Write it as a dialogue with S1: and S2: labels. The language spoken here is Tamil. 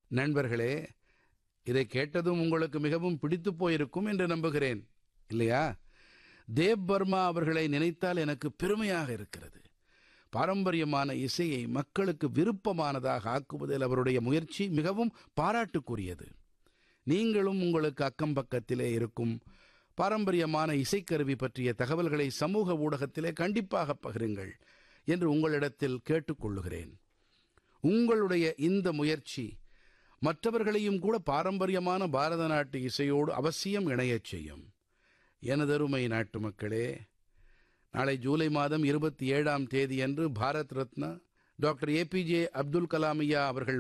S1: நண்பர்களே இதை கேட்டதும் உங்களுக்கு மிகவும் பிடித்துப் போயிருக்கும் என்று நம்புகிறேன் இல்லையா தேவ் பர்மா அவர்களை நினைத்தால் எனக்கு பெருமையாக இருக்கிறது பாரம்பரியமான இசையை மக்களுக்கு விருப்பமானதாக ஆக்குவதில் அவருடைய முயற்சி மிகவும் பாராட்டுக்குரியது நீங்களும் உங்களுக்கு அக்கம் பக்கத்திலே இருக்கும் பாரம்பரியமான இசைக்கருவி பற்றிய தகவல்களை சமூக ஊடகத்திலே கண்டிப்பாக பகிருங்கள் என்று உங்களிடத்தில் கேட்டுக்கொள்ளுகிறேன் உங்களுடைய இந்த முயற்சி மற்றவர்களையும் கூட பாரம்பரியமான பாரத நாட்டு இசையோடு அவசியம் இணையச் செய்யும் எனதருமை நாட்டு மக்களே நாளை ஜூலை மாதம் இருபத்தி ஏழாம் தேதியன்று பாரத் ரத்னா டாக்டர் ஏபிஜே அப்துல் கலாம் ஐயா அவர்கள்